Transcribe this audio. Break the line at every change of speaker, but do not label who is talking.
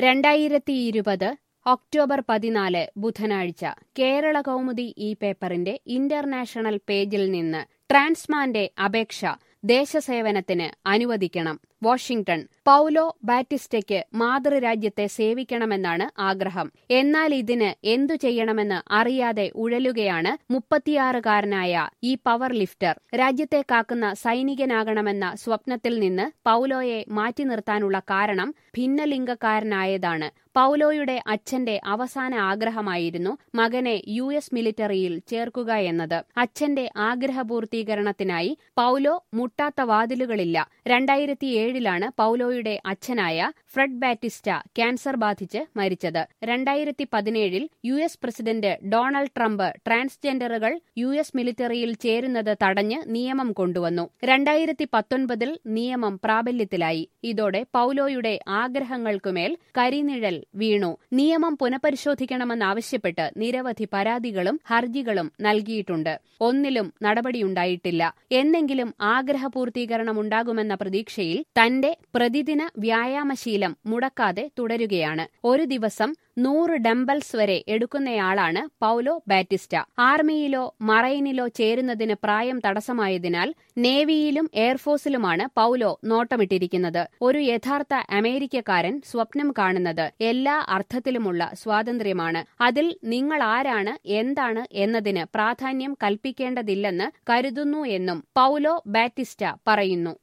രണ്ടായിരത്തി ഇരുപത് ഒക്ടോബർ പതിനാല് ബുധനാഴ്ച കേരള കൗമുദി ഈ പേപ്പറിന്റെ ഇന്റർനാഷണൽ പേജിൽ നിന്ന് ട്രാൻസ്മാന്റെ അപേക്ഷ ദേശസേവനത്തിന് അനുവദിക്കണം വാഷിംഗ്ടൺ പൗലോ ബാറ്റിസ്റ്റയ്ക്ക് മാതൃരാജ്യത്തെ സേവിക്കണമെന്നാണ് ആഗ്രഹം എന്നാൽ ഇതിന് എന്തു ചെയ്യണമെന്ന് അറിയാതെ ഉഴലുകയാണ് മുപ്പത്തിയാറുകാരനായ ഈ പവർ ലിഫ്റ്റർ രാജ്യത്തെ കാക്കുന്ന സൈനികനാകണമെന്ന സ്വപ്നത്തിൽ നിന്ന് പൗലോയെ മാറ്റി നിർത്താനുള്ള കാരണം ഭിന്നലിംഗക്കാരനായതാണ് പൗലോയുടെ അച്ഛന്റെ അവസാന ആഗ്രഹമായിരുന്നു മകനെ യു എസ് മിലിറ്ററിയിൽ ചേർക്കുക എന്നത് അച്ഛന്റെ ആഗ്രഹപൂർത്തീകരണത്തിനായി പൗലോ മുട്ടാത്ത വാതിലുകളില്ല രണ്ടായിരത്തി ഏഴിലാണ് പൗലോയുടെ അച്ഛനായ ഫ്രെഡ് ബാറ്റിസ്റ്റ ക്യാൻസർ ബാധിച്ച് മരിച്ചത് രണ്ടായിരത്തി പതിനേഴിൽ U S president Donald Trump ട്രാൻസ്ജെൻഡറുകൾ യു എസ് മിലിറ്ററിയിൽ ചേരുന്നത് തടഞ്ഞ് നിയമം കൊണ്ടുവന്നു രണ്ടായിരത്തി പത്തൊൻപതിൽ നിയമം പ്രാബല്യത്തിലായി ഇതോടെ പൗലോയുടെ ആഗ്രഹങ്ങൾക്കുമേൽ കരിനിഴൽ വീണു നിയമം പുനഃപരിശോധിക്കണമെന്നാവശ്യപ്പെട്ട് നിരവധി പരാതികളും ഹർജികളും നൽകിയിട്ടുണ്ട് ഒന്നിലും നടപടിയുണ്ടായിട്ടില്ല എന്നെങ്കിലും ആഗ്രഹപൂർത്തീകരണമുണ്ടാകുമെന്ന പ്രതീക്ഷയിൽ തന്റെ പ്രതിദിന വ്യായാമശീലം മുടക്കാതെ തുടരുകയാണ് ഒരു ദിവസം നൂറ് ഡംബൽസ് വരെ എടുക്കുന്നയാളാണ് പൗലോ ബാറ്റിസ്റ്റ ആർമിയിലോ മറൈനിലോ ചേരുന്നതിന് പ്രായം തടസ്സമായതിനാൽ നേവിയിലും എയർഫോഴ്സിലുമാണ് പൗലോ നോട്ടമിട്ടിരിക്കുന്നത് ഒരു യഥാർത്ഥ അമേരിക്കക്കാരൻ സ്വപ്നം കാണുന്നത് എല്ലാ അർത്ഥത്തിലുമുള്ള സ്വാതന്ത്ര്യമാണ് അതിൽ നിങ്ങൾ ആരാണ് എന്താണ് എന്നതിന് പ്രാധാന്യം കൽപ്പിക്കേണ്ടതില്ലെന്ന് കരുതുന്നു എന്നും പൗലോ ബാറ്റിസ്റ്റ പറയുന്നു